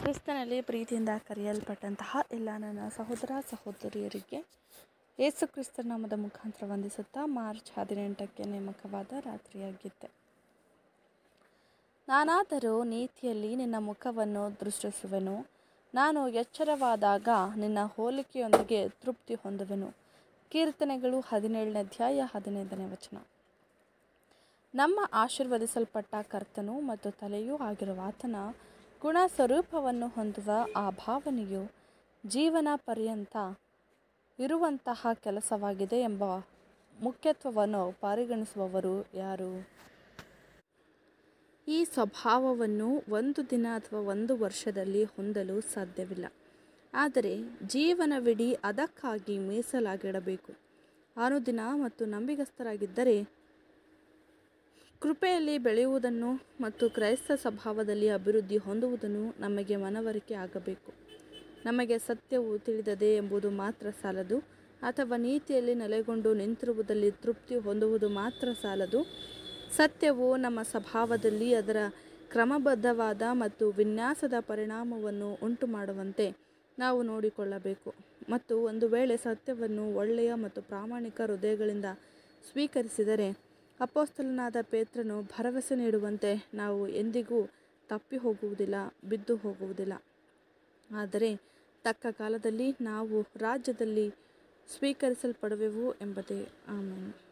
ಕ್ರಿಸ್ತನಲ್ಲಿ ಪ್ರೀತಿಯಿಂದ ಕರೆಯಲ್ಪಟ್ಟಂತಹ ಎಲ್ಲ ನನ್ನ ಸಹೋದರ ಸಹೋದರಿಯರಿಗೆ ಯೇಸು ಕ್ರಿಸ್ತ ನಾಮದ ಮುಖಾಂತರ ವಂದಿಸುತ್ತಾ ಮಾರ್ಚ್ ಹದಿನೆಂಟಕ್ಕೆ ನೇಮಕವಾದ ರಾತ್ರಿಯಾಗಿದ್ದೆ ನಾನಾದರೂ ನೀತಿಯಲ್ಲಿ ನಿನ್ನ ಮುಖವನ್ನು ದೃಷ್ಟಿಸುವೆನು ನಾನು ಎಚ್ಚರವಾದಾಗ ನಿನ್ನ ಹೋಲಿಕೆಯೊಂದಿಗೆ ತೃಪ್ತಿ ಹೊಂದುವೆನು ಕೀರ್ತನೆಗಳು ಹದಿನೇಳನೇ ಅಧ್ಯಾಯ ಹದಿನೈದನೇ ವಚನ ನಮ್ಮ ಆಶೀರ್ವದಿಸಲ್ಪಟ್ಟ ಕರ್ತನು ಮತ್ತು ತಲೆಯೂ ಆಗಿರುವ ಆತನ ಗುಣ ಸ್ವರೂಪವನ್ನು ಹೊಂದುವ ಆ ಭಾವನೆಯು ಜೀವನ ಪರ್ಯಂತ ಇರುವಂತಹ ಕೆಲಸವಾಗಿದೆ ಎಂಬ ಮುಖ್ಯತ್ವವನ್ನು ಪರಿಗಣಿಸುವವರು ಯಾರು ಈ ಸ್ವಭಾವವನ್ನು ಒಂದು ದಿನ ಅಥವಾ ಒಂದು ವರ್ಷದಲ್ಲಿ ಹೊಂದಲು ಸಾಧ್ಯವಿಲ್ಲ ಆದರೆ ಜೀವನವಿಡೀ ಅದಕ್ಕಾಗಿ ಮೀಸಲಾಗಿಡಬೇಕು ಅನುದಿನ ಮತ್ತು ನಂಬಿಗಸ್ತರಾಗಿದ್ದರೆ ಕೃಪೆಯಲ್ಲಿ ಬೆಳೆಯುವುದನ್ನು ಮತ್ತು ಕ್ರೈಸ್ತ ಸ್ವಭಾವದಲ್ಲಿ ಅಭಿವೃದ್ಧಿ ಹೊಂದುವುದನ್ನು ನಮಗೆ ಮನವರಿಕೆ ಆಗಬೇಕು ನಮಗೆ ಸತ್ಯವು ತಿಳಿದದೆ ಎಂಬುದು ಮಾತ್ರ ಸಾಲದು ಅಥವಾ ನೀತಿಯಲ್ಲಿ ನೆಲೆಗೊಂಡು ನಿಂತಿರುವುದಲ್ಲಿ ತೃಪ್ತಿ ಹೊಂದುವುದು ಮಾತ್ರ ಸಾಲದು ಸತ್ಯವು ನಮ್ಮ ಸ್ವಭಾವದಲ್ಲಿ ಅದರ ಕ್ರಮಬದ್ಧವಾದ ಮತ್ತು ವಿನ್ಯಾಸದ ಪರಿಣಾಮವನ್ನು ಉಂಟು ಮಾಡುವಂತೆ ನಾವು ನೋಡಿಕೊಳ್ಳಬೇಕು ಮತ್ತು ಒಂದು ವೇಳೆ ಸತ್ಯವನ್ನು ಒಳ್ಳೆಯ ಮತ್ತು ಪ್ರಾಮಾಣಿಕ ಹೃದಯಗಳಿಂದ ಸ್ವೀಕರಿಸಿದರೆ ಅಪೋಸ್ತಲನಾದ ಪೇತ್ರನು ಭರವಸೆ ನೀಡುವಂತೆ ನಾವು ಎಂದಿಗೂ ತಪ್ಪಿ ಹೋಗುವುದಿಲ್ಲ ಬಿದ್ದು ಹೋಗುವುದಿಲ್ಲ ಆದರೆ ತಕ್ಕ ಕಾಲದಲ್ಲಿ ನಾವು ರಾಜ್ಯದಲ್ಲಿ ಸ್ವೀಕರಿಸಲ್ಪಡುವೆವು ಎಂಬುದೇ ಆಮೇಲೆ